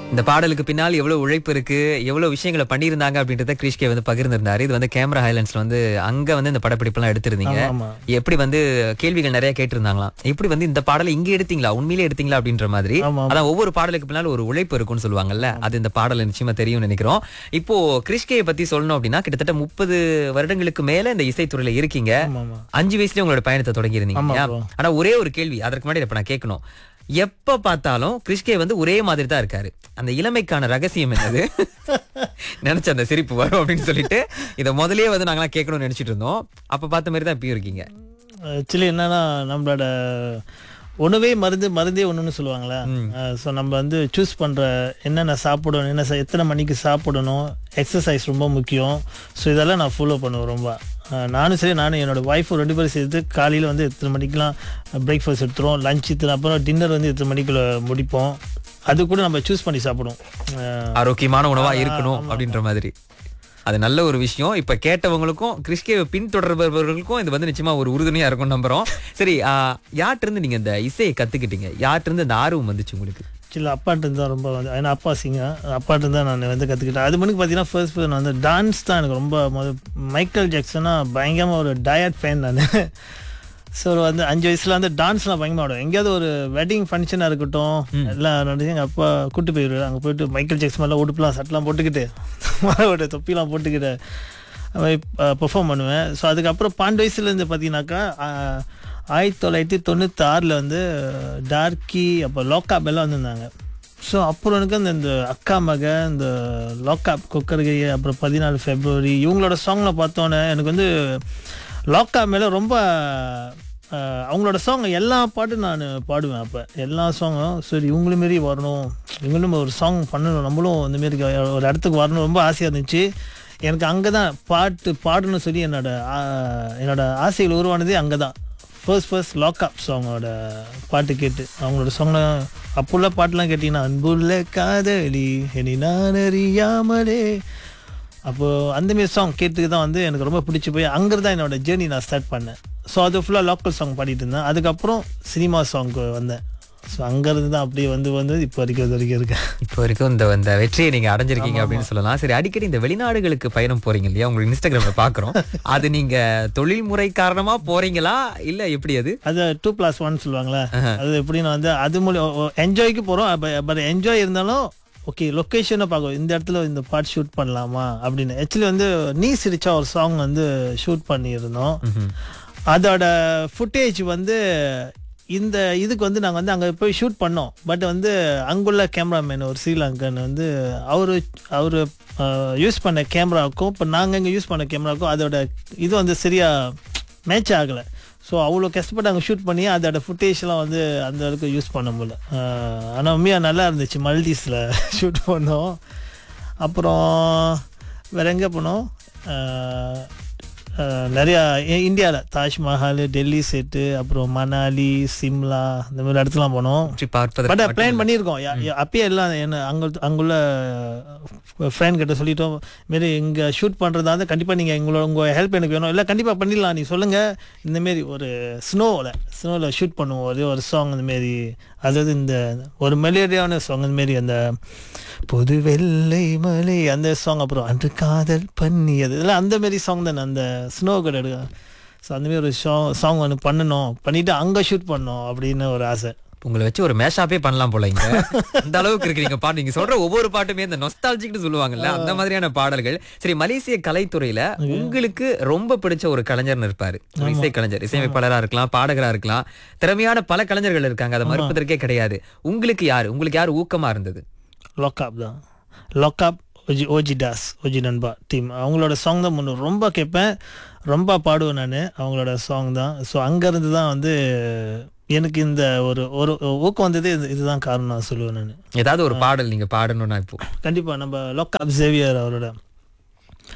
இந்த பாடலுக்கு பின்னால் எவ்வளவு உழைப்பு இருக்கு எவ்வளவு விஷயங்களை பண்ணியிருந்தாங்க அப்படின்றத கிரிஷ்கே வந்து பகிர்ந்திருந்தாரு இது வந்து கேமரா ஹைலண்ட்ஸ்ல வந்து அங்க வந்து இந்த படப்பிடிப்பெல்லாம் எடுத்திருந்தீங்க ஆமா எப்படி வந்து கேள்விகள் நிறைய கேட்டிருந்தாங்களாம் எப்படி வந்து இந்த பாடலை இங்க எடுத்தீங்களா உண்மையிலே எடுத்தீங்களா அப்படின்ற மாதிரி ஆமா, ஆமா. அதான் ஒவ்வொரு பாடலுக்கு பின்னால் ஒரு உழைப்பு இருக்கும்னு சொல்லுவாங்கல்ல அது இந்த பாடல் நிச்சயமா தெரியும்னு நினைக்கிறோம் இப்போ கிரிஷ்கையை பத்தி சொல்லணும் அப்படின்னா கிட்டத்தட்ட முப்பது வருடங்களுக்கு மேல இந்த இசைத்துறையில இருக்கீங்க ஆமா ஆமா அஞ்சு வயசுலயே உங்களோட பயணத்தை தொடங்கி இருந்தீங்க ஆமா இல்லையா? bro. ஆனா ஒரே ஒரு கேள்வி அதற்கு முன்னாடி இப்ப நான் கேட்கணும் எப்ப பார்த்தாலும் கிறிஸ்கே வந்து ஒரே மாதிரி தான் இருக்காரு அந்த இளமைக்கான ரகசியம் என்னது நினைச்ச அந்த சிரிப்பு வரும் அப்படின்னு சொல்லிட்டு இத முதல்லயே வந்து நாங்களாம் கேட்கணும்னு நினைச்சிட்டு இருந்தோம் அப்ப பார்த்த மாதிரி தான் இப்பயும் இருக்கீங்க ஆக்சுவலி என்னன்னா நம்மளோட உணவே மருந்து மருந்தே ஒன்றுன்னு சொல்லுவாங்களே ஸோ நம்ம வந்து சூஸ் பண்ணுற என்னென்ன சாப்பிடணும் என்ன சா- எத்தனை மணிக்கு சாப்பிடணும் எக்ஸசைஸ் ரொம்ப முக்கியம் ஸோ இதெல்லாம் நான் ஃபாலோ பண்ணுவேன் ரொம்ப அஹ் நானும் சரி நானும் என்னோட ஒய்ஃபும் ரெண்டு பேரும் சேர்த்து காலையில் வந்து எத்தனை மணிக்கெலாம் பிரேக்ஃபாஸ்ட் எடுத்துருவோம் லஞ்ச் இத்தனை அப்புறம் டின்னர் வந்து எத்தனை மணிக்குள்ள முடிப்போம் அது கூட நம்ம சூஸ் பண்ணி சாப்பிடுவோம் அஹ் ஆரோக்கியமான உணவா இருக்கணும் அப்படின்ற மாதிரி அது நல்ல ஒரு விஷயம் இப்ப கேட்டவங்களுக்கும் கிறிஸ்கேவை பின்தொடர்பவர்களுக்கும் இது வந்து நிச்சயமா ஒரு உறுதுணையா இருக்கும் நம்புறோம் சரி யார்கிட்ட இருந்து நீங்க இந்த இசையை கத்துக்கிட்டீங்க யார்கிட்ட இருந்து இந்த ஆர்வம் வந்துச்சு உங்களுக்கு ஆக்சுவலி அப்பாட்டு தான் ரொம்ப வந்து ஏன்னா அப்பா சிங்கர் அப்பாட்டு தான் நான் வந்து கற்றுக்கிட்டேன் அது மணிக்கு பார்த்தீங்கன்னா ஃபர்ஸ்ட் ஃபர்ஸ்ட் நான் வந்து டான்ஸ் தான் எனக்கு ரொம்ப முதல் மைக்கேல் ஜாக்சனா பயங்கரமாக ஒரு டயட் ஃபேன் நான் ஸோ வந்து அஞ்சு வயசுல வந்து டான்ஸ்லாம் பயங்கரமாக ஆடுவேன் எங்கேயாவது ஒரு வெட்டிங் ஃபங்க்ஷனாக இருக்கட்டும் எல்லாம் நடந்து எங்கள் அப்பா கூட்டு போயிடுவார் அங்கே போயிட்டு மைக்கேல் ஜாக்சன் மேலே உடுப்புலாம் சட்டெலாம் போட்டுக்கிட்டு ஒரு தொப்பிலாம் போட்டுக்கிட்டு பெர்ஃபார்ம் பண்ணுவேன் ஸோ அதுக்கப்புறம் பன்னெண்டு வயசுலேருந்து பார்த்தீங்கன்னாக்கா ஆஹ், ஆயிரத்தி தொள்ளாயிரத்தி தொண்ணூற்றி ஆறில் வந்து டார்க்கி அப்போ லோக்காப் எல்லாம் வந்திருந்தாங்க ஸோ அப்புறம் எனக்கு அந்த இந்த அக்கா மக இந்த லாக்அப் கொக்கர்கை அப்புறம் பதினாலு ஃபெப்ரவரி இவங்களோட சாங்கில் பார்த்தோன்னே எனக்கு வந்து லாக்அப் மேலே ரொம்ப ஆஹ், அவங்களோட சாங் எல்லா பாட்டும் நான் பாடுவேன் அப்போ எல்லா சாங்கும் சரி இவங்களும் மாரி வரணும் இவங்களும் ஒரு சாங் பண்ணணும் நம்மளும் இந்த மாரி ஒரு இடத்துக்கு வரணும் ரொம்ப ஆசையாக இருந்துச்சு எனக்கு அங்கே தான் பாட்டு பாடணும்னு சொல்லி என்னோட ஆஹ், என்னோட ஆசைகள் உருவானதே அங்கே தான் ஃபர்ஸ்ட் ஃபர்ஸ்ட் லாக்அப் சாங்கோட பாட்டு கேட்டு அவங்களோட சாங்ல அப்புள்ள பாட்டுலாம் கேட்டிங்கன்னா அன்புள்ள காதலி இனி நான் அறியாமலே அப்போது அந்தமாரி சாங் கேட்டுக்கு தான் வந்து எனக்கு ரொம்ப பிடிச்சி போய் அங்கே தான் என்னோட ஜேர்னி நான் ஸ்டார்ட் பண்ணேன் ஸோ அது ஃபுல்லாக லோக்கல் சாங் பாடிட்டு இருந்தேன் அதுக்கப்புறம் சினிமா சாங்க்கு வந்தேன் ஸோ அங்கேருந்து தான் அப்படியே வந்து வந்து இப்போ வரைக்கும் இது வரைக்கும் இருக்கேன் இப்போ வரைக்கும் இந்த இந்த வெற்றியை நீங்க அடைஞ்சிருக்கீங்க அப்படின்னு சொல்லலாம் சரி அடிக்கடி இந்த வெளிநாடுகளுக்கு பயணம் போறீங்க இல்லையா உங்களுக்கு இன்ஸ்டாகிராம்ல பாக்குறோம் அது நீங்க தொழில்முறை காரணமா போறீங்களா இல்ல எப்படி அது அது டூ ப்ளஸ் ஒன் சொல்லுவாங்களே அது எப்படின்னு வந்து அது மூலியம் என்ஜாய்க்கு போகிறோம் பட் என்ஜாய் இருந்தாலும் ஓகே லொக்கேஷனை பார்க்கும் இந்த இடத்துல இந்த பாட் ஷூட் பண்ணலாமா அப்படின்னு ஆக்சுவலி வந்து நீ சிரிச்சா ஒரு சாங் வந்து ஷூட் பண்ணியிருந்தோம் அதோட ஃபுட்டேஜ் வந்து இந்த இதுக்கு வந்து நாங்கள் வந்து அங்கே போய் ஷூட் பண்ணோம் பட் வந்து அங்குள்ள கேமராமேன் ஒரு ஸ்ரீலங்கன் வந்து அவர் அவர் யூஸ் பண்ண கேமராவுக்கும் இப்போ நாங்கள் இங்கே யூஸ் பண்ண கேமராவுக்கும் அதோட இது வந்து சரியாக மேட்ச் ஆகலை ஸோ அவ்வளோ கஷ்டப்பட்டு அங்கே ஷூட் பண்ணி அதோட ஃபுட்டேஜ்லாம் வந்து அந்த அளவுக்கு யூஸ் பண்ண முடியல ஆனால் உண்மையாக நல்லா இருந்துச்சு மல்டிஸில் ஷூட் பண்ணோம் அப்புறம் வேற எங்கே போனோம் அஹ், அஹ், நிறையா இந்தியாவில் தாஜ்மஹால் டெல்லி செட்டு அப்புறம் மணாலி சிம்லா இந்த மாதிரி இடத்துலாம் போனோம் சுற்றி பார்ப்பதற்கு பட் மட்டும் பிளான் பண்ணியிருக்கோம் யா- யா- அப்பயே எல்லாம் என்ன அங்க அங்குள்ள ஃப்ரெண்ட் கிட்ட சொல்லிட்டோம் மாரி இங்கே ஷூட் பண்ணுறதா இருந்தால் கண்டிப்பாக நீங்கள் எங்களோட உங்கள் ஹெல்ப் எனக்கு வேணும் இல்லை கண்டிப்பாக பண்ணிடலாம் நீ சொல்லுங்கள் இந்தமாரி ஒரு ஸ்னோவில் ஸ்னோவில் ஷூட் பண்ணுவோம் ஒரே ஒரு சாங் இந்தமாரி அதாவது இந்த ஒரு மெலோடியான சாங் இந்தமாரி அந்த புது வெள்ளை மலை அந்த சாங் அப்புறம் அன்று காதல் பண்ணி அது இதெல்லாம் அந்த மாரி சாங் தானே அந்த ஸ்னோ கூட எடுக்க ஸோ அந்தமாரி ஒரு சாங் சாங் ஒன்று பண்ணணும் பண்ணிவிட்டு அங்கே ஷூட் பண்ணோம் அப்படின்னு ஒரு ஆசை உங்களை வச்சு ஒரு மேஷாப்பே பண்ணலாம் போல இங்க அந்த அளவுக்கு இருக்கு நீங்க பாட்டு நீங்க சொல்ற ஒவ்வொரு பாட்டுமே இந்த நொஸ்டாலஜிக்னு சொல்லுவாங்கல்ல அந்த மாதிரியான பாடல்கள் சரி மலேசிய கலைத்துறையில உங்களுக்கு ரொம்ப பிடிச்ச ஒரு கலைஞர்னு இருப்பாரு ஒரு இசை கலைஞர் இசையமைப்பாளரா இருக்கலாம் பாடகரா இருக்கலாம் திறமையான பல கலைஞர்கள் இருக்காங்க அதை மறுப்பதற்கே கிடையாது உங்களுக்கு யாரு உங்களுக்கு யாரு ஊக்கமா இருந்தது லாக்அப் தான் lockup OG OG toss OG நண்பா டீம் அவங்களோட சாங் தான் முன்னு ரொம்ப கேட்பேன் ரொம்ப பாடுவேன் நான் அவங்களோட சாங் தான் ஸோ அங்கேருந்து தான் வந்து எனக்கு இந்த ஒரு ஒரு ஊக்கம் வந்தது இது இதுதான் காரணம் நான் சொல்லுவேன் நான் ஏதாவது ஒரு பாடல் நீங்க பாடணும்னா இப்போ கண்டிப்பாக நம்ம லாக்அப் சேவியர் அவரோட